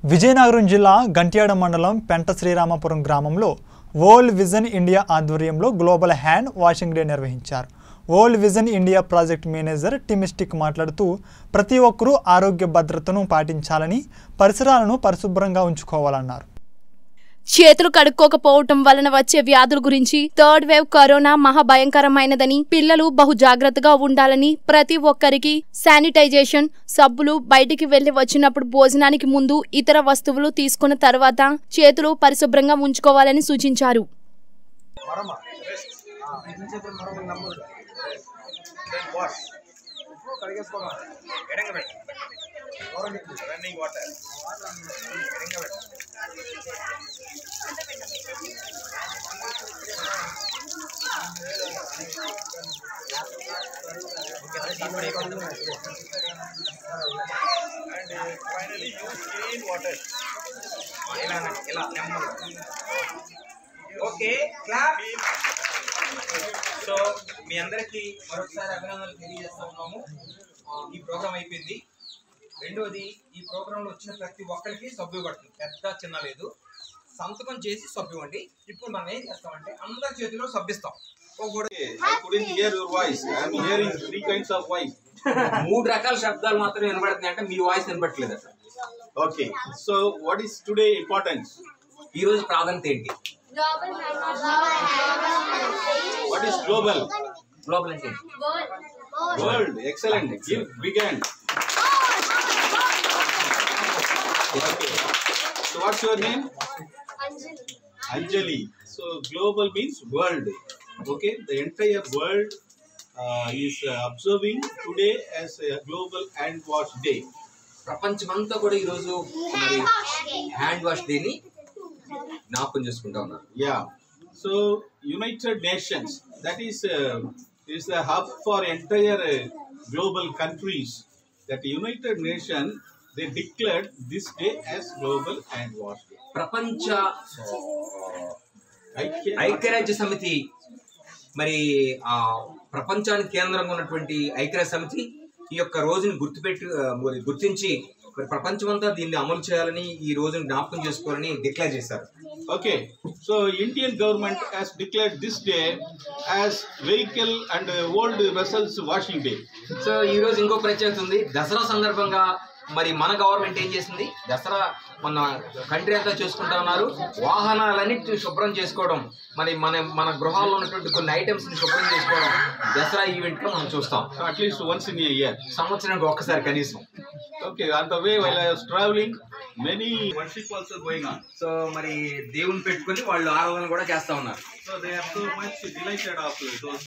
విజయనగరం జిల్లా గంట్యాడ మండలం పెంట శ్రీరామపురం గ్రామంలో వరల్డ్ విజన్ ఇండియా ఆధ్వర్యంలో గ్లోబల్ హ్యాండ్ వాషింగ్ డే నిర్వహించారు world vision India project manager టిమిస్టిక్ మాట్లాడుతూ ప్రతి ఒక్కరూ ఆరోగ్య భద్రతను పాటించాలని పరిసరాలను పరిశుభ్రంగా ఉంచుకోవాలన్నారు చేతులు కడుక్కోకపోవటం వలన వచ్చే వ్యాధుల గురించి థర్డ్ వేవ్ కరోనా మహాభయంకరమైనదని పిల్లలు బహు జాగ్రత్తగా ఉండాలని ప్రతి ఒక్కరికి శానిటైజేషన్ సబ్బులు బయటికి వెళ్లి వచ్చినప్పుడు భోజనానికి ముందు ఇతర వస్తువులు తీసుకున్న తర్వాత చేతులు పరిశుభ్రంగా ఉంచుకోవాలని సూచించారు running water and finally use clean water ఇలా ఇలా నెమ్మది ఓకే క్లాప్ సో మీ అందరికీ మరొకసారి అభినందనలు తెలియజేస్తా ఉన్నాము ఆ, ఈ ప్రోగ్రామ్ అయిపోయింది రెండోది ఈ ప్రోగ్రాంలో వచ్చిన ప్రతి ఒక్కరికి సభ్యు పడుతుంది పెద్ద చిన్న లేదు సంతకం చేసి సభ్యు ఇవ్వండి ఇప్పుడు మనం ఏం చేస్తామంటే అందరి చేతిలో సభ్యిస్తాం I couldn't hear your voice. I'm hearing three kinds of voice. మూడు రకాల శబ్దాలు మాత్రం వినబడుతున్నాయి అంటే మీ వాయిస్ వినపట్లేదు అసలు Okay. So what is today importance? ఈ రోజు ప్రాధాన్యత ఏంటి What is global? గ్లోబల్ అంటే ఏంటి? World. Excellent. Give big hand. Okay. So what's your name? Anjali. So global means world. Okay. The entire world uh, is uh, observing today as a global hand wash day. ప్రపంచమంతా కూడా ఈ రోజు మరి hand wash డేని జ్ఞాపకం చేసుకుంటా ఉన్నారు Yeah. So United Nations that is uh, is the hub for entire uh, global countries. That United Nation they declared this day as Global Hand Wash Day. ప్రపంచ ఐక్య- ఐక్యరాజ్య సమితి మరి ఆ ప్రపంచానికి కేంద్రంగా ఉన్నటువంటి ఐక్యరాజ్య సమితి ఈ యొక్క రోజుని గుర్తుపెట్టి ఆ, మరి గుర్తించి మరి ప్రపంచమంతా దీన్ని అమలు చేయాలని ఈ రోజుని జ్ఞాపకం చేసుకోవాలని డిక్లేర్ చేశారు Okay. So Indian government has declared this day as Vehicle and uh, Old Vessels Washing Day. So ఈ రోజు ఇంకో ప్రత్యేకత ఉంది దసరా సందర్భంగా మరి మన గవర్నమెంట్ ఏం చేసింది దసరా మన కంట్రీ అంతా చూసుకుంటా ఉన్నారు వాహనాలన్నిటిని శుభ్రం చేసుకోవడం మరి మన మన గృహాల్లో ఉన్నటువంటి కొన్ని ఐటమ్స్ ని శుభ్రం చేసుకోవడం దసరా ఈవెంట్ లో మనం చూస్తాం So at least once in a year. సంవత్సరానికి ఒక్కసారి కనీసం Okay. On the way while I was traveling, many worship also going on. So మరి దేవుని పెట్టుకొని వాళ్ళు ఆరాధన కూడా చేస్తా ఉన్నారు So they are so much delighted of those